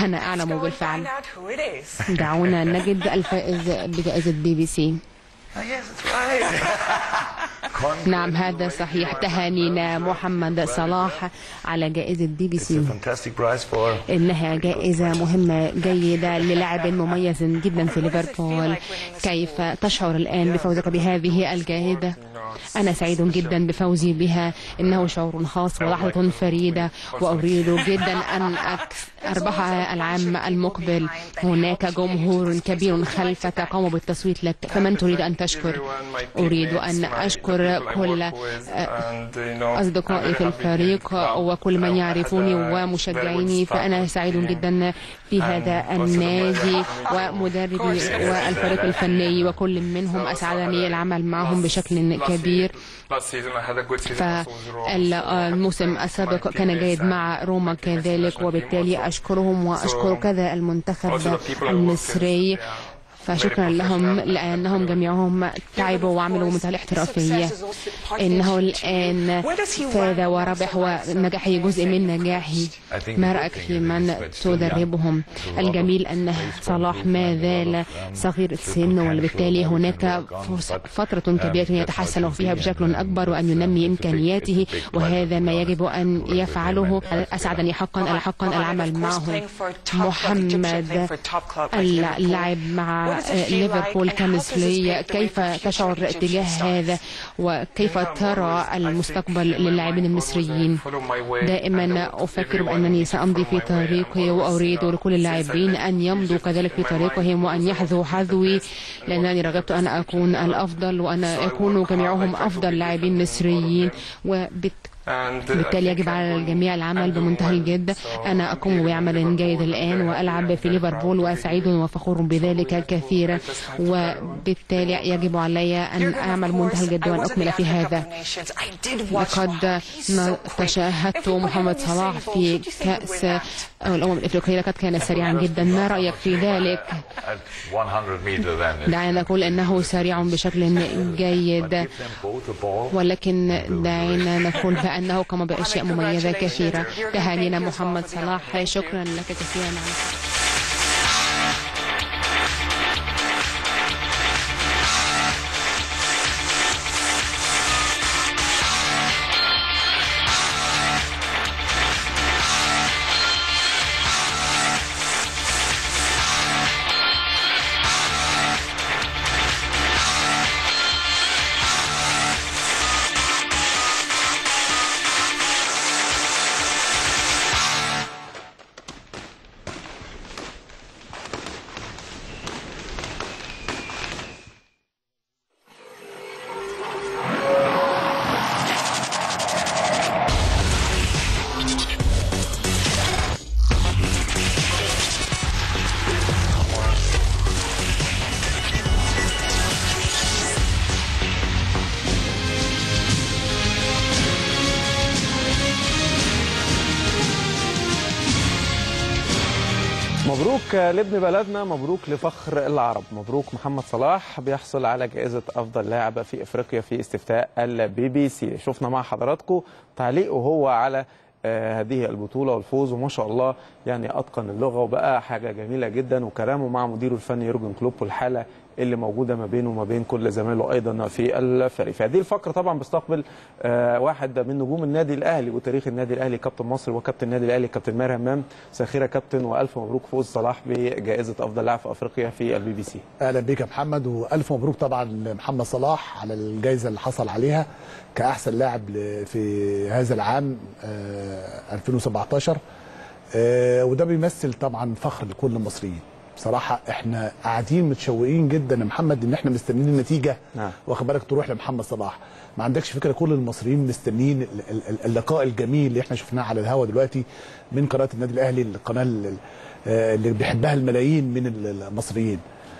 أنا أعلم بالفعل دعونا نجد الفائز بجائزة بي بي سي نعم هذا صحيح تهانينا محمد صلاح على جائزة بي بي سي إنها جائزة مهمة جيدة للاعب مميز جدا في ليفربول كيف تشعر الآن بفوزك بهذه الجائزة أنا سعيد جدا بفوزي بها إنه شعور خاص ولحظة فريدة وأريد جدا أن أربحها العام المقبل هناك جمهور كبير خلفك قاموا بالتصويت لك فمن تريد أن تشكر أريد أن أشكر كل أصدقائي في الفريق وكل من يعرفوني ومشجعيني فأنا سعيد جدا في هذا النادي ومدربي والفريق الفني وكل منهم أسعدني العمل معهم بشكل كبير فالموسم السابق كان جيد مع روما كذلك وبالتالي أشكرهم وأشكر كذا المنتخب المصري فشكرا لهم لأنهم جميعهم تعبوا وعملوا منتهى الاحترافية إنه الآن فاز وربح ونجاحي جزء من نجاحي ما رأيك في من تدربهم الجميل أن صلاح ما زال صغير السن وبالتالي هناك فترة كبيرة يتحسن فيها بشكل أكبر وأن ينمي إمكانياته وهذا ما يجب أن يفعله أسعدني حقا حقا العمل معه محمد اللعب مع ليفربول كمثلية كيف تشعر تجاه هذا وكيف ترى المستقبل للاعبين المصريين دائما أفكر بأنني سأمضي في طريقي وأريد لكل اللاعبين أن يمضوا كذلك في طريقهم وأن يحذوا حذوي لأنني رغبت أن أكون الأفضل وأن يكونوا جميعهم أفضل لاعبين مصريين وبالتالي بالتالي يجب على الجميع العمل بمنتهى الجد أنا أقوم بعمل جيد الآن وألعب في ليفربول وسعيد وفخور بذلك كثيرا وبالتالي يجب علي أن أعمل منتهى الجد وأن أكمل في هذا لقد تشاهدت محمد صلاح في كأس الأمم الإفريقية لقد كان سريعا جدا ما رأيك في ذلك دعنا نقول أنه سريع بشكل جيد ولكن دعنا نقول بأن أنه قام بأشياء مميزة كثيرة تهانينا محمد صلاح شكرا لك كثيرا مبروك لابن بلدنا مبروك لفخر العرب مبروك محمد صلاح بيحصل على جائزة أفضل لاعب في إفريقيا في استفتاء البي بي سي شفنا مع حضراتكم تعليقه هو على آه هذه البطولة والفوز وما شاء الله يعني أتقن اللغة وبقى حاجة جميلة جدا وكلامه مع مديره الفني يورجن كلوب والحالة اللي موجودة ما بينه وما بين كل زمايله أيضا في الفريق في هذه الفقرة طبعا بيستقبل آه واحد من نجوم النادي الأهلي وتاريخ النادي الأهلي كابتن مصر وكابتن النادي الأهلي كابتن ماهر همام ساخرة كابتن وألف مبروك فوز صلاح بجائزة أفضل لاعب في أفريقيا في البي بي سي أهلا بك يا محمد وألف مبروك طبعا لمحمد صلاح على الجائزة اللي حصل عليها كأحسن لاعب في هذا العام آه 2017 آه وده بيمثل طبعا فخر لكل المصريين بصراحه احنا قاعدين متشوقين جدا يا محمد ان احنا مستنيين النتيجه نعم. واخد بالك تروح لمحمد صلاح ما عندكش فكره كل المصريين مستنيين اللقاء الجميل اللي احنا شفناه على الهوا دلوقتي من قناه النادي الاهلي القناه اللي بيحبها الملايين من المصريين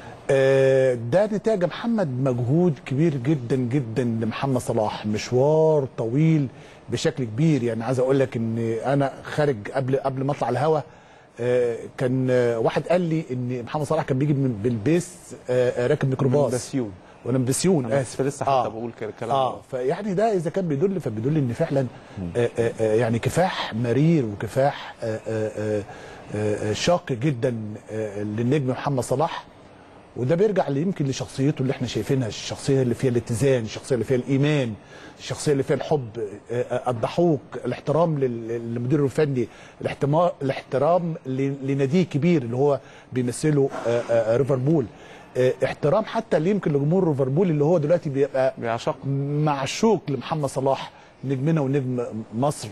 ده نتاج يا محمد مجهود كبير جدا جدا لمحمد صلاح مشوار طويل بشكل كبير يعني عايز اقول لك ان انا خارج قبل قبل ما اطلع الهوا كان واحد قال لي ان محمد صلاح كان بيجي بالبيس راكب ميكروباص من بسيون وانا من بسيون اسف لسه حتى آه. بقول الكلام اه فيعني ده اذا كان بيدل فبيدل ان فعلا آآ آآ يعني كفاح مرير وكفاح آآ آه، شاق جدا آه، للنجم محمد صلاح وده بيرجع يمكن لشخصيته اللي احنا شايفينها الشخصيه اللي فيها الاتزان الشخصيه اللي فيها الايمان الشخصيه اللي فيها الحب آه، آه، الضحوك الاحترام لل- للمدير الفني الاحتما- الاحترام ل- لناديه الكبير اللي هو بيمثله آه، آه، ليفربول آه، احترام حتى اللي يمكن لجمهور ليفربول اللي هو دلوقتي بيبقى بيعشق معشوق لمحمد صلاح نجمنا ونجم مصر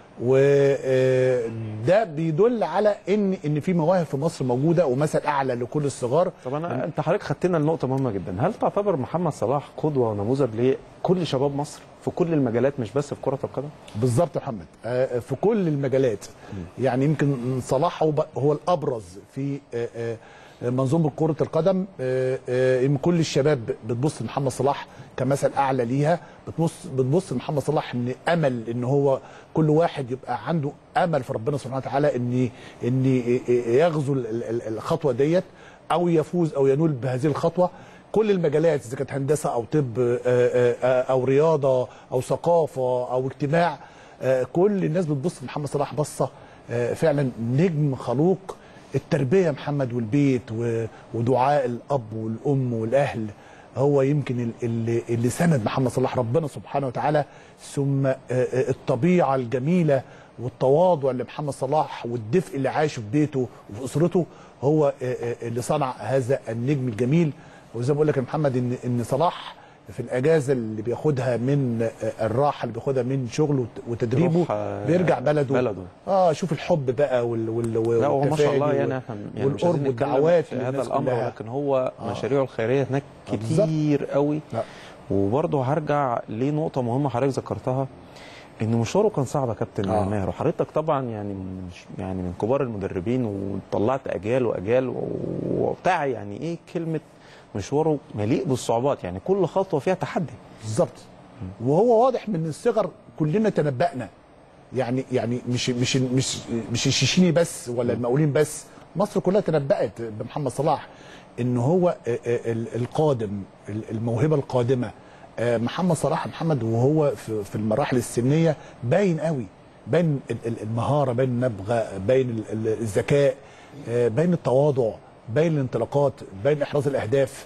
وده بيدل على ان ان في مواهب في مصر موجوده ومثل اعلى لكل الصغار طب انا انت حضرتك خدتنا لنقطه مهمه جدا هل تعتبر محمد صلاح قدوه ونموذج لكل شباب مصر في كل المجالات مش بس في كره القدم بالظبط يا محمد آه، في كل المجالات يعني يمكن صلاح هو هو الابرز في آه، آه، منظومه كره القدم آه، آه، يمكن كل الشباب بتبص لمحمد صلاح كمثل اعلى ليها بتبص بتبص لمحمد صلاح ان امل ان هو كل واحد يبقى عنده امل في ربنا سبحانه وتعالى ان ان يغزو ال- ال- الخطوه ديت او يفوز او ينول بهذه الخطوه كل المجالات اذا كانت هندسه او طب آه، آه، آه، او رياضه او ثقافه او اجتماع آه، كل الناس بتبص لمحمد صلاح بصه آه، فعلا نجم خلوق التربيه محمد والبيت و- ودعاء الاب والام والاهل هو يمكن ال- اللي, اللي سند محمد صلاح ربنا سبحانه وتعالى ثم آه، آه، الطبيعه الجميله والتواضع اللي محمد صلاح والدفء اللي عاشه في بيته وفي اسرته هو آه، آه، اللي صنع هذا النجم الجميل وزي ما بقول لك يا محمد ان ان صلاح في الاجازه اللي بياخدها من آه، الراحه اللي بياخدها من شغله وت- وتدريبه يروح، آه، بيرجع بلده بلده. اه شوف الحب بقى وال وال لا هو ما شاء الله والتفاني يعني وال- احنا يعني مش عايزين والقرب نتكلم والدعوات في هذا للناس الامر كلها. ولكن هو آه. مشاريعه الخيريه هناك آه، بالظبط. كتير قوي لا. وبرضه هرجع لنقطه مهمه حضرتك ذكرتها ان مشواره كان صعب يا كابتن آه. ماهر وحضرتك طبعا يعني مش يعني من كبار المدربين وطلعت اجيال واجيال و- وبتاع يعني ايه كلمه مشواره مليء بالصعوبات يعني كل خطوه فيها تحدي بالظبط وهو واضح من الصغر كلنا تنبأنا يعني يعني مش مش مش مش الشيشيني بس ولا المقاولين بس مصر كلها تنبأت بمحمد صلاح ان هو آه، آه، ال- القادم ال- الموهبه القادمه آه، محمد صلاح محمد وهو في في المراحل السنيه باين قوي باين ال- ال- المهاره باين النبغه باين ال- ال- الذكاء آه، باين التواضع باين الانطلاقات باين احراز الاهداف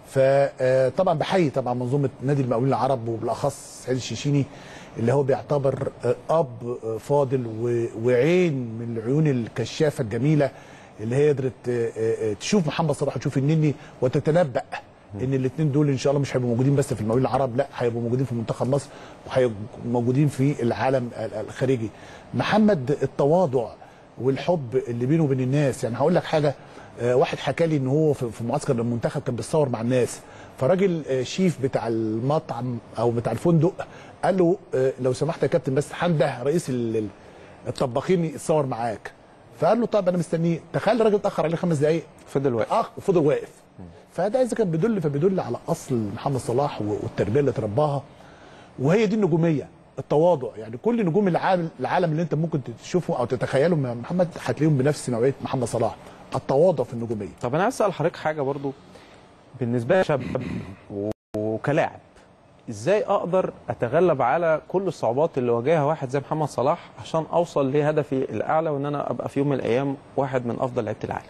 فطبعا بحيي طبعا منظومه نادي المقاولين العرب وبالاخص سعيد الشيشيني اللي هو بيعتبر آه، اب آه، فاضل و- وعين من العيون الكشافه الجميله اللي هي قدرت آه، آه، تشوف محمد صلاح وتشوف النني وتتنبأ ان الاثنين دول ان شاء الله مش هيبقوا موجودين بس في المقاولين العرب لا هيبقوا موجودين في منتخب مصر وهيبقوا موجودين في العالم ال- الخارجي محمد التواضع والحب اللي بينه وبين الناس يعني هقول لك حاجه آه، واحد حكى لي ان هو في في معسكر المنتخب كان بيتصور مع الناس فراجل آه، شيف بتاع المطعم او بتاع الفندق قال له آه، لو سمحت يا كابتن بس حمده رئيس ال- ال- الطباخين يتصور معاك فقال له طب انا مستنيه تخيل الراجل اتاخر عليه خمس دقائق فضل واقف اخ وفضل واقف فده اذا كان بيدل فبيدل على اصل محمد صلاح و- والتربيه اللي ترباها وهي دي النجوميه التواضع يعني كل نجوم العالم العالم اللي انت ممكن تشوفه او تتخيله من محمد هتلاقيهم بنفس نوعيه محمد صلاح التواضع في النجوميه طب انا عايز اسال حضرتك حاجه برضو بالنسبه لي شاب و- وكلاعب ازاي اقدر اتغلب على كل الصعوبات اللي واجهها واحد زي محمد صلاح عشان اوصل لهدفي الاعلى وان انا ابقى في يوم من الايام واحد من افضل لعيبه العالم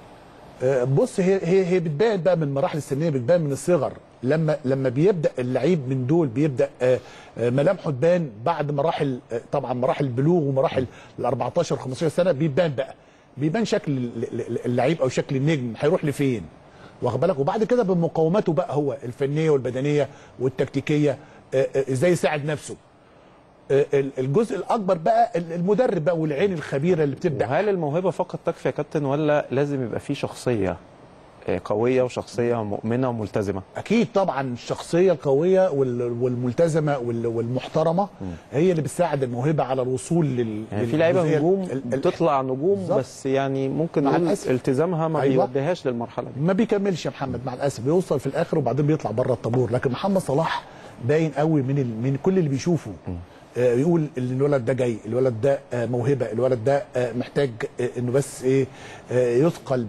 آه، بص هي هي هي بتبان بقى من المراحل السنيه بتبان من الصغر لما لما بيبدا اللعيب من دول بيبدا آه، آه، ملامحه تبان بعد مراحل آه، طبعا مراحل البلوغ ومراحل ال 14 15 سنه بيبان بقى بيبان شكل ال- ال- اللعيب او شكل النجم هيروح لفين واخد بالك وبعد كده بمقاوماته بقى هو الفنيه والبدنيه والتكتيكيه آه، آه، ازاي يساعد نفسه آه، ال- الجزء الاكبر بقى ال- المدرب بقى والعين الخبيره اللي بتبدا وهل الموهبه فقط تكفي يا كابتن ولا لازم يبقى في شخصيه آه، قويه وشخصيه مؤمنه وملتزمه اكيد طبعا الشخصيه القويه وال- والملتزمه وال- والمحترمه هي اللي بتساعد الموهبه على الوصول لل يعني في لعيبه للجزئية نجوم ال- ال- بتطلع نجوم بالظبط. بس يعني ممكن مع نقول الأسف. التزامها ما أيوة. بيوديهاش للمرحله دي ما بيكملش يا محمد مع الاسف بيوصل في الاخر وبعدين بيطلع بره الطابور لكن محمد صلاح باين قوي من ال... من كل اللي بيشوفه آه يقول ان الولد ده جاي الولد ده آه موهبه الولد ده آه محتاج آه انه بس ايه آه يثقل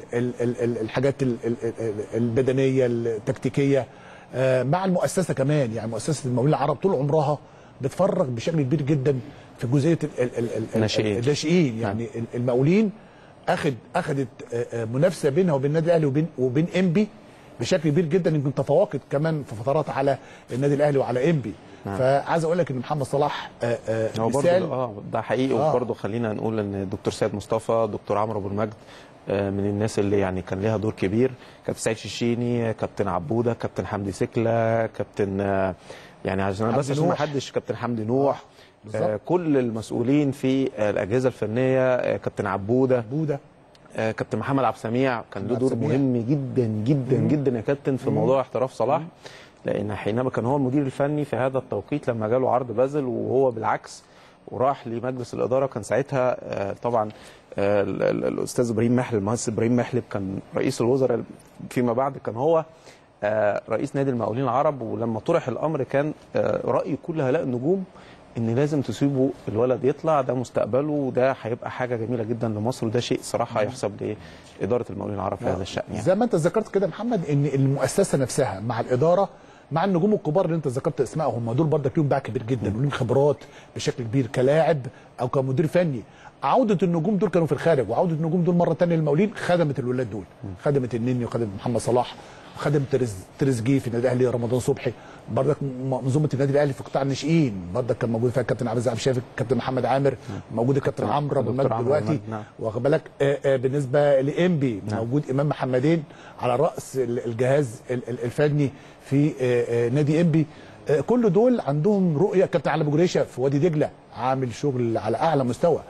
بالحاجات ال... ال... ال- البدنيه التكتيكيه آه مع المؤسسه كمان يعني مؤسسه المقاولين العرب طول عمرها بتفرغ بشكل كبير جدا في جزئيه ال... ال... ال... ال- الناشئين. الناشئين يعني المقاولين اخد اخدت آه، آه، منافسه بينها وبين النادي الاهلي وبين وبين انبي بشكل كبير جدا يمكن تفوقت كمان في فترات على النادي الاهلي وعلى انبي فعايز اقول لك ان محمد صلاح آه، آه، هو برضه مثال اه ده حقيقي آه. وبرضه خلينا نقول ان الدكتور سيد مصطفى دكتور عمرو ابو المجد آه، من الناس اللي يعني كان ليها دور كبير كابتن سعيد شيشيني كابتن عبوده كابتن حمدي سكله كابتن آه، يعني عشان أنا حمدي بس عشان ما نوح. حدش كابتن حمدي نوح بالظبط. آه، كل المسؤولين في آه، الاجهزه الفنيه آه، كابتن عبوده بوده آه، كابتن محمد عبد السميع كان له عبد دور السميع. مهم جدا جدا جدا يا كابتن في موضوع احتراف صلاح لان حينما كان هو المدير الفني في هذا التوقيت لما جاله عرض بازل وهو بالعكس وراح لمجلس الاداره كان ساعتها آه، طبعا آه، ال- ال- الاستاذ ابراهيم محلب المهندس ابراهيم محلب كان رئيس الوزراء فيما بعد كان هو آه، رئيس نادي المقاولين العرب ولما طرح الامر كان آه، راي كل هؤلاء النجوم ان لازم تسيبوا الولد يطلع ده مستقبله وده هيبقى حاجه جميله جدا لمصر وده شيء صراحه يحسب لاداره المقاولين العرب في هذا الشان يعني. زي ما انت ذكرت كده يا محمد ان المؤسسه نفسها مع الاداره مع النجوم الكبار اللي انت ذكرت اسمائهم دول برضك ليهم باع كبير جدا وليهم خبرات بشكل كبير كلاعب او كمدير فني عوده النجوم دول كانوا في الخارج وعوده النجوم دول مره ثانيه للمقاولين خدمت الولاد دول خدمت النني وخدمت محمد صلاح خدم تريز تريزجيه في النادي الاهلي رمضان صبحي برضك منظومه النادي الاهلي في قطاع الناشئين برضك كان موجود فيها الكابتن عبد الرزاق عبد الشافي الكابتن محمد عامر موجود الكابتن عمرو ابو دكتور المجد عمرو دلوقتي أبو المجد، نعم. واخد بالك آه، آه، بالنسبه لانبي موجود امام محمدين على راس ال- الجهاز ال- ال- الفني في آه، آه، نادي انبي آه، كل دول عندهم رؤيه كابتن علي ابو جريشه في وادي دجله عامل شغل على اعلى مستوى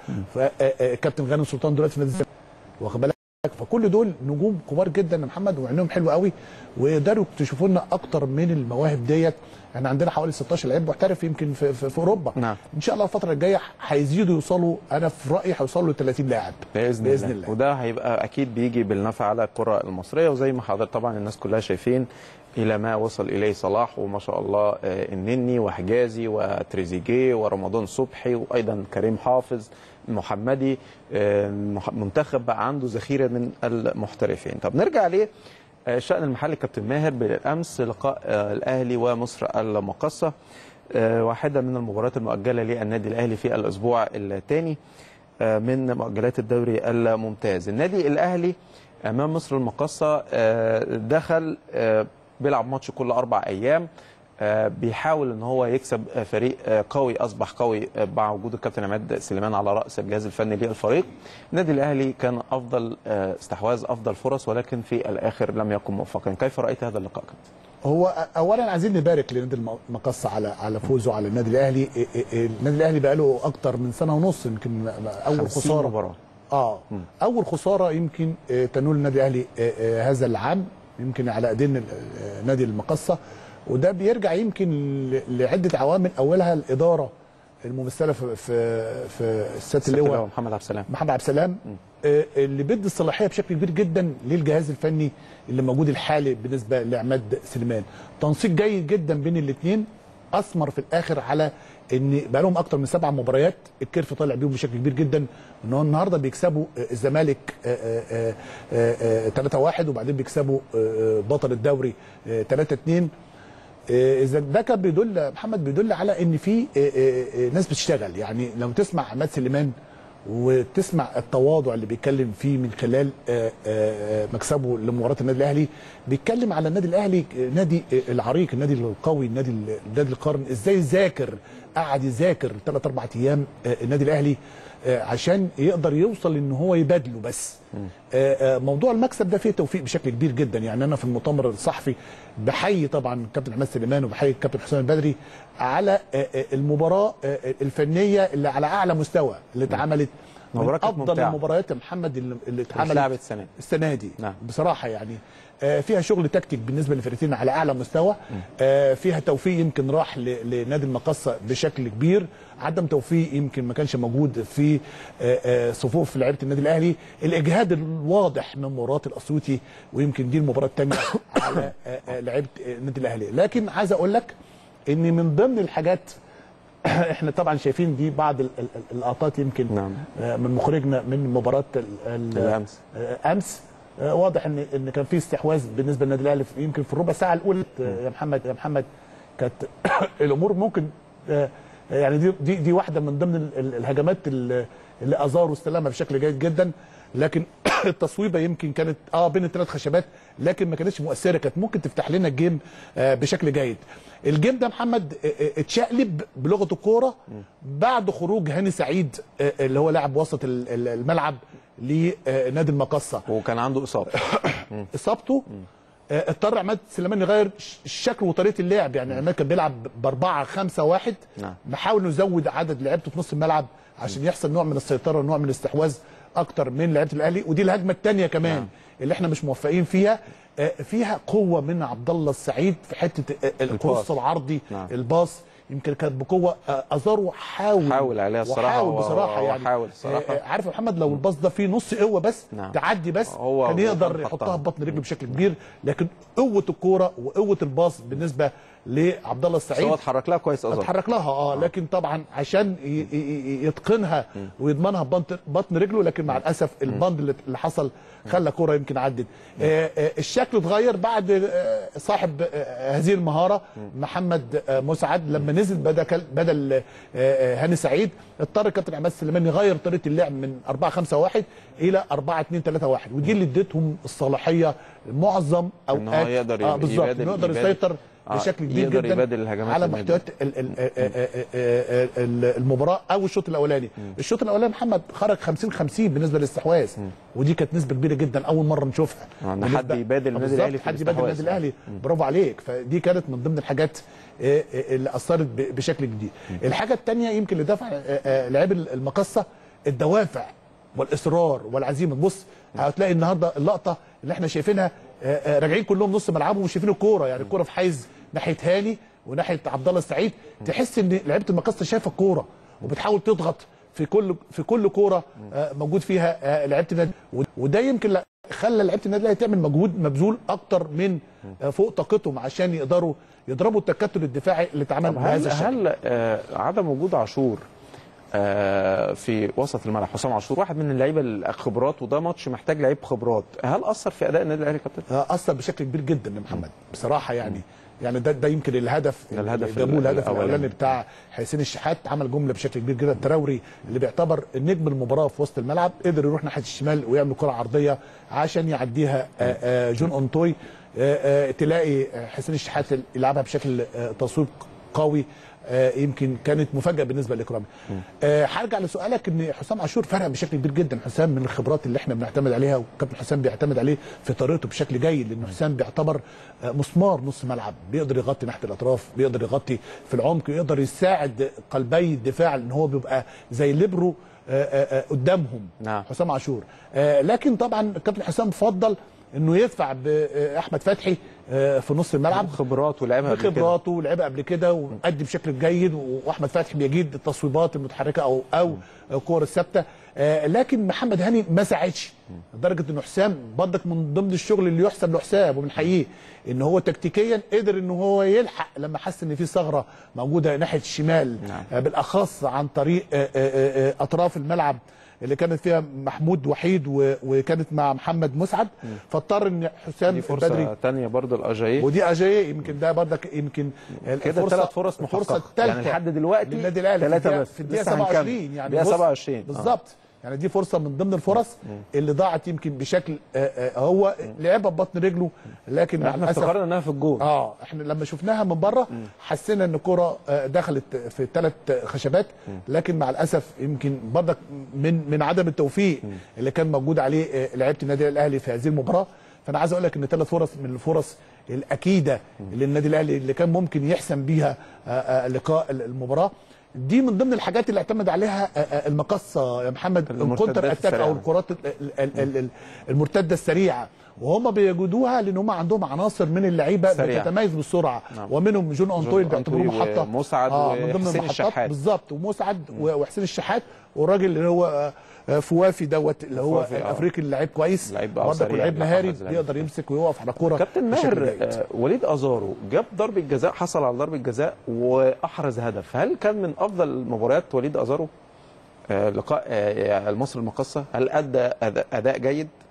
فكابتن غانم سلطان دلوقتي في نادي الزمالك واخد بالك فكل دول نجوم كبار جدا يا محمد وعينهم حلوه قوي ويقدروا يكتشفوا لنا اكتر من المواهب ديت احنا عندنا حوالي 16 لعيب محترف يمكن في, في, في اوروبا نعم. ان شاء الله الفتره الجايه هيزيدوا يوصلوا انا في رايي هيوصلوا ل 30 لاعب باذن, بإذن الله. الله. وده هيبقى اكيد بيجي بالنفع على الكره المصريه وزي ما حضرتك طبعا الناس كلها شايفين الى ما وصل اليه صلاح وما شاء الله آه، النني وحجازي وتريزيجيه ورمضان صبحي وايضا كريم حافظ المحمدي آه، المح- المنتخب بقى عنده ذخيره من المحترفين طب نرجع ليه آه، الشأن المحلي كابتن ماهر بالامس لقاء آه، الاهلي ومصر المقصه آه، واحده من المباريات المؤجله للنادي الاهلي في الاسبوع الثاني من مؤجلات الدوري الممتاز النادي الاهلي امام مصر المقاصه آه، دخل آه، بيلعب ماتش كل اربع ايام آه، بيحاول ان هو يكسب آه، فريق آه، قوي اصبح قوي آه، مع وجود الكابتن عماد سليمان على راس الجهاز الفني للفريق النادي الاهلي كان افضل آه، استحواذ افضل فرص ولكن في الاخر لم يكن موفقا كيف رايت هذا اللقاء كابتن هو اولا عايزين نبارك لنادي المقصه على على فوزه على النادي الاهلي إيه إيه إيه النادي الاهلي بقى له اكتر من سنه ونص يمكن اول 50 خساره مباراه اه اول خساره يمكن آه، تنول النادي الاهلي آه، آه، هذا العام يمكن على ايدين ال- آه، نادي المقصه وده بيرجع يمكن ل- لعده عوامل اولها الاداره الممثله في في في سياده اللواء محمد عبد السلام محمد عبد السلام آه، اللي بيدي الصلاحيه بشكل كبير جدا للجهاز الفني اللي موجود الحالي بالنسبه لعماد سليمان تنسيق جيد جدا بين الاثنين اثمر في الاخر على ان بقى لهم اكتر من سبع مباريات الكيرف طالع بيهم بشكل كبير جدا ان هو النهارده بيكسبوا آه، الزمالك 3 1 وبعدين بيكسبوا آه، آه، بطل الدوري 3 2 آه، اذا ده كان بيدل محمد بيدل على ان في آه، آه، آه، ناس بتشتغل يعني لو تسمع عماد سليمان وتسمع التواضع اللي بيتكلم فيه من خلال آه، آه، مكسبه لمباراه النادي الاهلي بيتكلم على النادي الاهلي آه، نادي آه، العريق النادي القوي النادي النادي القرن ازاي ذاكر قعد يذاكر ثلاث اربع ايام آه، النادي الاهلي آه، عشان يقدر يوصل ان هو يبادله بس آه، آه، موضوع المكسب ده فيه توفيق بشكل كبير جدا يعني انا في المؤتمر الصحفي بحيي طبعا كابتن عماد سليمان وبحيي الكابتن حسام البدري على آه، آه، المباراه آه، الفنيه اللي على اعلى مستوى اللي اتعملت من مباراة كانت افضل ممتعة. المباريات يا محمد اللي, اللي اتعملت اتلعبت السنة دي. السنه دي نعم. بصراحه يعني آه، فيها شغل تكتيك بالنسبه للفرقتين على اعلى مستوى آه، فيها توفيق يمكن راح ل- لنادي المقصه بشكل كبير عدم توفيق يمكن ما كانش موجود في آه، آه، صفوف لعيبه النادي الاهلي الاجهاد الواضح من مباراه الاسيوطي ويمكن دي المباراه الثانيه على آه، آه، لعيبه آه، النادي الاهلي لكن عايز اقول لك ان من ضمن الحاجات احنا طبعا شايفين دي بعض ال- ال- اللقطات يمكن نعم. آه، من مخرجنا من مباراه ال- ال- الأمس. آه، امس آه، واضح ان ان كان في استحواذ بالنسبه للنادي الاهلي في- يمكن في الربع ساعه الاولى آه، يا محمد يا محمد كانت الامور ممكن آه، يعني دي دي دي واحده من ضمن ال- ال- الهجمات اللي اللي ازاروا استلمها بشكل جيد جدا لكن التصويبه يمكن كانت اه بين الثلاث خشبات لكن ما كانتش مؤثره كانت ممكن تفتح لنا الجيم آه بشكل جيد الجيم ده محمد آه، آه، اتشقلب بلغه الكوره بعد خروج هاني سعيد آه، اللي هو لاعب وسط ال- ال- الملعب لنادي المقصه وكان عنده اصابه اصابته آه، اضطر عماد سليمان يغير ش- الشكل وطريقه اللعب يعني عماد كان بيلعب باربعه خمسه واحد نعم. نحاول نزود عدد لعيبته في نص الملعب عشان يحصل نوع من السيطره ونوع من الاستحواذ اكتر من لعيبه الاهلي ودي الهجمه الثانيه كمان نعم. اللي احنا مش موفقين فيها آه، فيها قوه من عبد الله السعيد في حته آه، الكروس العرضي نعم. الباص يمكن كانت بقوه آه، ازارو حاول حاول عليها الصراحة، وحاول هو- بصراحه هو يعني حاول الصراحة. آه، آه، عارف يا محمد لو الباص ده فيه نص قوه بس نعم. تعدي بس هو- كان هو يقدر كان يحطها حطها. في بطن رجله بشكل كبير لكن قوه الكوره وقوه الباص بالنسبه لعبد الله بس هو السعيد اتحرك لها كويس اظن اتحرك لها اه لكن طبعا عشان ي- ي- ي- يتقنها ويضمنها ببطن بطن رجله لكن مع الاسف البند اللي- اللي حصل خلى كوره يمكن عدت آه، آه، الشكل اتغير بعد آه، صاحب آه، هذه المهاره محمد آه، مسعد لما نزل بدل بدل آه، آه، هاني سعيد اضطر الكابتن عماد سليمان يغير طريقه اللعب من 4 5 1 الى 4 2 3 1 ودي اللي ادتهم الصلاحيه معظم إن هو اوقات يقدر اه بالظبط يبادل- إنه يقدر يبادل. يسيطر آه، بشكل كبير يقدر جدا يبادل الهجمات على النادي. محتويات ال- ال- ال- ال- ال- المباراه او الشوط الاولاني الشوط الاولاني محمد خرج 50 50 بالنسبه للاستحواذ ودي كانت نسبه كبيره جدا اول مره نشوفها آه، إن حد بالنسبة- يبادل النادي بالظبط، الأهلي في حد يبادل النادي الاستحواذ. الاهلي برافو عليك فدي كانت من ضمن الحاجات آه، آه، اللي اثرت ب- بشكل جديد الحاجه الثانيه يمكن اللي دفع آه، آه، لاعبي المقصه الدوافع والاصرار والعزيمه بص هتلاقي النهارده اللقطه اللي احنا شايفينها آه، آه، راجعين كلهم نص ملعبهم ومش شايفين الكوره يعني الكوره في حيز ناحيه هاني وناحيه عبد الله السعيد تحس ان لعيبه المقصه شايفه الكوره وبتحاول تضغط في كل في كل كوره آه، موجود فيها آه، لعيبه النادي وده يمكن لا- خلى لعيبه النادي الاهلي تعمل مجهود مبذول اكتر من آه، فوق طاقتهم عشان يقدروا يضربوا التكتل الدفاعي اللي اتعمل طب بهذا هل الشكل هل آه عدم وجود عاشور آه في وسط الملعب حسام عاشور واحد من اللعيبه الخبرات وده ماتش محتاج لعيب خبرات هل اثر في اداء النادي الاهلي يا كابتن؟ آه، اثر بشكل كبير جدا يا محمد بصراحه يعني يعني ده ده يمكن الهدف ده الهدف اللي جابوه الهدف الأولاني. الاولاني بتاع حسين الشحات عمل جمله بشكل كبير جدا التراوري اللي بيعتبر نجم المباراه في وسط الملعب قدر يروح ناحيه الشمال ويعمل كره عرضيه عشان يعديها آه، آه، جون اونتوي آه، آه، تلاقي آه، حسين الشحات يلعبها بشكل آه، تصويب قوي آه، يمكن كانت مفاجاه بالنسبه لاكرامي آه، هرجع لسؤالك ان حسام عاشور فرق بشكل كبير جدا حسام من الخبرات اللي احنا بنعتمد عليها وكابتن حسام بيعتمد عليه في طريقته بشكل جيد لان حسام بيعتبر آه، مسمار نص ملعب بيقدر يغطي ناحيه الاطراف بيقدر يغطي في العمق يقدر يساعد قلبي الدفاع ان هو بيبقى زي ليبرو آه، آه، آه، قدامهم نعم. حسام عاشور آه، لكن طبعا كابتن حسام فضل انه يدفع باحمد فتحي آه، في نص الملعب خبرات ولعبها قبل كده. بخبراته ولعبها قبل كده وادي بشكل جيد واحمد فتحي بيجيد التصويبات المتحركه او او الكور الثابته آه، لكن محمد هاني ما ساعدش لدرجه ان حسام برضك من ضمن الشغل اللي يحسب لحسام وبنحييه ان هو تكتيكيا قدر ان هو يلحق لما حس ان في ثغره موجوده ناحيه الشمال نعم. آه، بالاخص عن طريق آه، آه، آه، اطراف الملعب اللي كانت فيها محمود وحيد و- وكانت مع محمد مسعد فاضطر ان حسام دي فرصه البدري ثانيه برضو الاجاييه ودي اجاي يمكن ده برضك يمكن كده الفرصة- ثلاث فرص الفرصه محققه الثالثه يعني لحد دلوقتي للنادي الاهلي في ثلاثه الدقيقة- بس في الدقيقه لسه هنكمل. 27 يعني دقيقه بص- 27 آه. بالظبط يعني دي فرصه من ضمن الفرص اللي ضاعت يمكن بشكل آه، آه، هو لعبها ببطن رجله لكن مع احنا الاسف افتكرنا انها في الجول اه احنا لما شفناها من بره حسينا ان الكره آه، دخلت في ثلاث خشبات لكن مع الاسف يمكن برضك من من عدم التوفيق اللي كان موجود عليه آه، لعيبه النادي الاهلي في هذه المباراه فانا عايز اقول لك ان ثلاث فرص من الفرص الاكيده اللي النادي الاهلي اللي كان ممكن يحسم بيها آه، آه، لقاء المباراه دي من ضمن الحاجات اللي اعتمد عليها آه، آه، المقصه يا محمد المرتدات الكونتر اتاك او السريعة. الكرات ال- ال- ال- ال- المرتده السريعه وهم بيجدوها لان هم عندهم عناصر من اللعيبه سريعة. بتتميز بالسرعه نعم. ومنهم جون انطوي اللي أنطوي بيعتبروه محطه ومسعد من ضمن وحسين المحطات الشحات. بالظبط ومسعد و- وحسين الشحات والراجل اللي هو آه، آه، فوافي دوت اللي هو فوافي، آه. الافريقي اللي لعيب كويس لعيب بقى برضك سريع، ولعيب بيحافظ مهاري لعيب. بيقدر يمسك ويقف على كوره كابتن بشكل ماهر جيد. آه، وليد ازارو جاب ضربه جزاء حصل على ضربه جزاء واحرز هدف هل كان من افضل مباريات وليد ازارو آه، لقاء آه، المصري المقصه هل ادى أداء- اداء جيد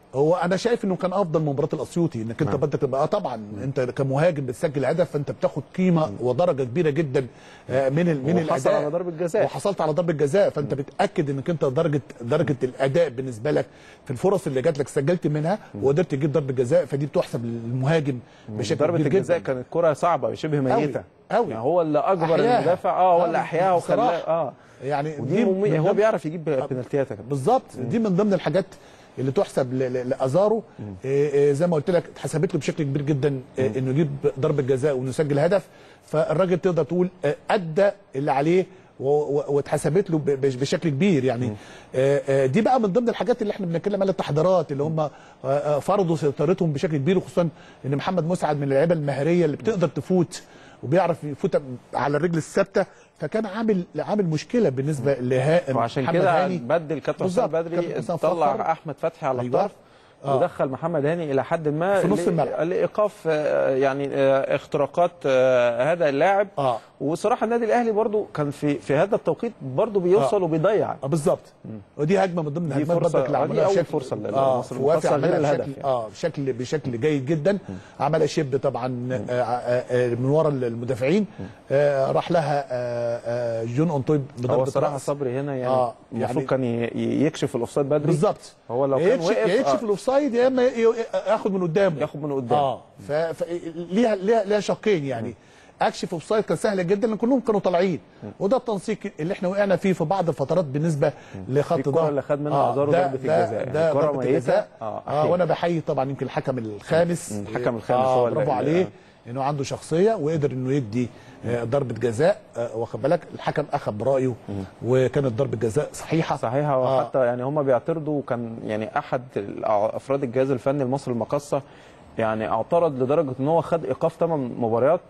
هو انا شايف انه كان افضل من مباراه الاسيوطي انك انت بدك تبقى آه طبعا انت كمهاجم بتسجل هدف فانت بتاخد قيمه ودرجه كبيره جدا آه، من ال- من وحصل الاداء على ضربة جزاء. وحصلت على ضربه جزاء فانت بتاكد انك انت درجه درجه الاداء بالنسبه لك في الفرص اللي جات لك سجلت منها وقدرت تجيب ضربه جزاء فدي بتحسب للمهاجم بشكل ضربه كبير الجزاء جدا كانت كره صعبه شبه ميته أوي. يعني هو اللي اجبر أحياها. المدافع اه هو آه، اللي احياها وخلاها بصراحة. اه يعني ودي دي ممي... من هو ضمن- بيعرف يجيب بنالتيات يا كابتن. بالظبط دي من ضمن الحاجات اللي تحسب ل- ل- لازارو إيه إيه زي ما قلت لك اتحسبت له بشكل كبير جدا إيه انه يجيب ضربه جزاء وانه يسجل هدف فالراجل تقدر تقول آه، ادى اللي عليه و- و- واتحسبت له ب- ب- بشكل كبير يعني آه، آه، دي بقى من ضمن الحاجات اللي احنا بنتكلم عليها التحضيرات اللي هم آه، آه، فرضوا سيطرتهم بشكل كبير وخصوصا ان محمد مسعد من اللعيبه المهريه اللي بتقدر تفوت وبيعرف يفوت على الرجل الثابته فكان عامل عامل مشكله بالنسبه لها وعشان محمد كده هاني. بدل كابتن حسام بالظبط. بدري كابتن حسام طلع فخر. احمد فتحي على أيوة. الطرف آه. ودخل محمد هاني الى حد ما في نص ل- الملعب. لايقاف آه، يعني آه، اختراقات آه، هذا اللاعب اه وصراحه النادي الاهلي برضو كان في في هذا التوقيت برضو بيوصل وبيضيع اه بالظبط ودي هجمه من ضمن دي الهجمات فرصة- برضك اللي آه، عملها دي أول بشكل- فرصة لل- اه لمصر في وافي المقاصة غير عملها الهدف بشكل يعني. اه بشكل بشكل جيد جدا عملها شيب طبعا آه آه آه من ورا المدافعين آه راح لها آه آه جون اونتوي هو بضربه الصراحه رأس. صبري هنا يعني آه، المفروض يعني- كان ي- ي- يكشف الاوفسايد بدري بالظبط هو لو يا كان يكشف وقف يا يكشف آه، الاوفسايد يا اما ي- ياخد من قدامه ياخد من قدام اه ف... ف... ليها ليها ليها شقين يعني اكشف اوفسايد كان سهله جدا لان كلهم كانوا طالعين وده التنسيق اللي احنا وقعنا فيه في بعض الفترات بالنسبه لخط الكرة ظهر اللي خد منها أزارو ده- ضربة ده- الجزاء. ده الكرة ضربه ميتة. الجزاء آه، اه أحيانا. وانا بحيي طبعا يمكن الحكم الخامس مم، الحكم الخامس آه هو اللي- برافو اللي- عليه انه عنده شخصيه وقدر انه يدي آه، ضربه جزاء آه، واخد بالك الحكم اخذ برايه وكانت ضربه جزاء صحيحه صحيح آه. وحتى يعني هم بيعترضوا كان يعني احد ال- افراد الجهاز الفني لمصر المقاصه يعني اعترض لدرجه ان هو خد ايقاف 8 مباريات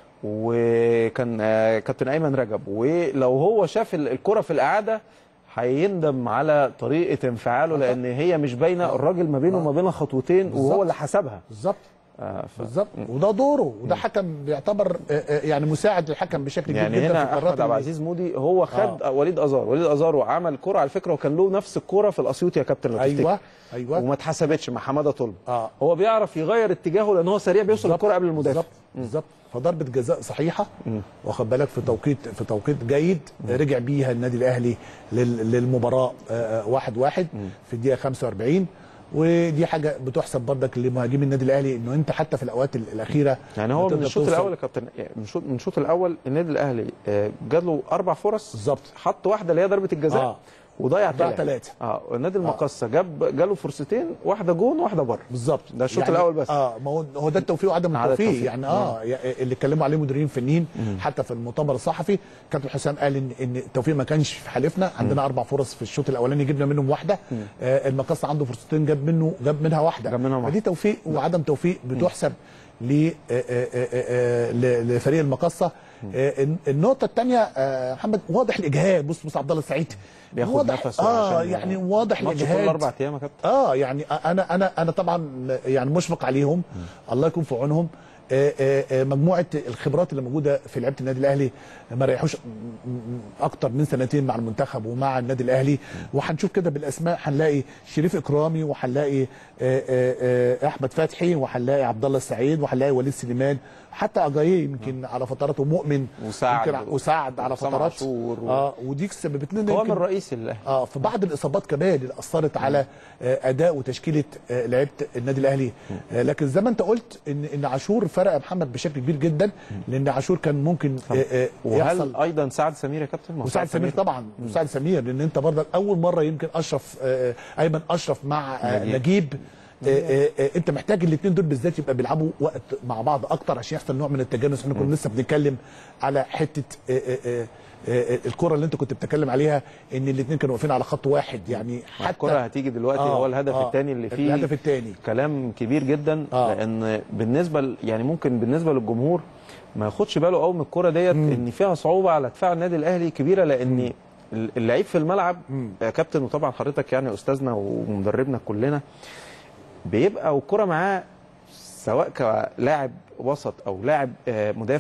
وكان آه، كابتن ايمن رجب ولو هو شاف ال- الكره في الاعاده هيندم على طريقه انفعاله لان هي مش باينه الراجل ما بينه وما بينها خطوتين بالظبط. وهو اللي حسبها بالظبط آه، ف- بالظبط وده دوره وده حكم بيعتبر آه، آه، يعني مساعد للحكم بشكل كبير يعني جدا في هنا القرارات احمد عبد اللي- العزيز مودي هو خد آه. وليد ازار وليد ازار وعمل كره على فكره وكان له نفس الكره في الاسيوط يا كابتن لو تفتكر. ايوه ايوه وما اتحسبتش مع حماده طلب اه هو بيعرف يغير اتجاهه لان هو سريع بيوصل بالظبط. الكره قبل المدافع بالظبط بالظبط فضربه جزاء صحيحه واخد بالك في توقيت في توقيت جيد رجع بيها النادي الاهلي لل- للمباراه آه، آه، واحد واحد في الدقيقه 45 ودي حاجه بتحسب برضك لمهاجمين النادي الاهلي انه انت حتى في الاوقات ال- الاخيره يعني هو من بتقدر الشوط توصل. الاول يا كابتن يعني من الشوط من الشوط الاول النادي الاهلي آه، جاله اربع فرص بالظبط حط واحده اللي هي ضربه الجزاء آه. وضيع ضيع ثلاثه ثلاثة. اه النادي المقصه جاب جاله فرصتين واحده جون واحده بره بالظبط ده الشوط الأول بس. اه ما هو هو ده التوفيق وعدم عدم التوفيق التوفيق. يعني اه يا- اللي اتكلموا عليه مديرين فنيين حتى في المؤتمر الصحفي كابتن حسام قال ان ان التوفيق ما كانش في حالفنا عندنا اربع فرص في الشوط الاولاني جبنا منهم واحده آه المقص عنده فرصتين جاب منه جاب منها واحده جاب منهم فدي توفيق وعدم توفيق بتحسب ل- آه، آه، آه، آه، ل- لفريق المقصه آه، النقطه الثانيه محمد واضح الاجهاد بص بص عبد الله السعيد بياخد واضح نفسه اه عشان يعني واضح ماتش كل الاجهاد اربع ايام يا كابتن اه يعني انا انا انا طبعا يعني مشفق عليهم الله يكون في عونهم آه، آه، آه، مجموعه الخبرات اللي موجوده في لعيبه النادي الاهلي ما ريحوش م- م- اكتر من سنتين مع المنتخب ومع النادي الاهلي وهنشوف كده بالاسماء هنلاقي شريف اكرامي وهنلاقي آه، آه، آه، احمد فتحي وهنلاقي عبد الله السعيد وهنلاقي وليد سليمان حتى اجاييه يمكن على فترات ومؤمن وسعد. يمكن وسعد على وسام فترات عاشور و- اه ودي سببت لنا القوام يمكن الرئيسي للاهلي اه في بعض الاصابات كمان اللي اثرت على آه، اداء وتشكيله آه، لعيبه النادي الاهلي آه، لكن زي ما انت قلت ان ان عاشور فرق يا محمد بشكل كبير جدا لان عاشور كان ممكن آه، آه، يحصل وهل ايضا سعد سمير يا كابتن ما هو وسعد سمير طبعا وسعد سمير لان انت برضك اول مره يمكن اشرف آه، ايمن اشرف مع آه، نجيب. نجيب آه، آه، آه، انت محتاج الاثنين دول بالذات يبقى بيلعبوا وقت مع بعض اكتر عشان يحصل نوع من التجانس احنا كنا لسه بنتكلم على حته آه، آه، آه، آه، الكره اللي انت كنت بتتكلم عليها ان الاثنين كانوا واقفين على خط واحد يعني حتى الكره هتيجي دلوقتي آه، هو الهدف آه، الثاني اللي فيه الهدف الثاني كلام كبير جدا آه. لان بالنسبه ل- يعني ممكن بالنسبه للجمهور ما ياخدش باله قوي من الكره ديت ان فيها صعوبه على دفاع النادي الاهلي كبيره لان اللعيب في الملعب يا كابتن وطبعا حضرتك يعني استاذنا ومدربنا كلنا بيبقى والكره معاه سواء كلاعب وسط او لاعب آه، مدافع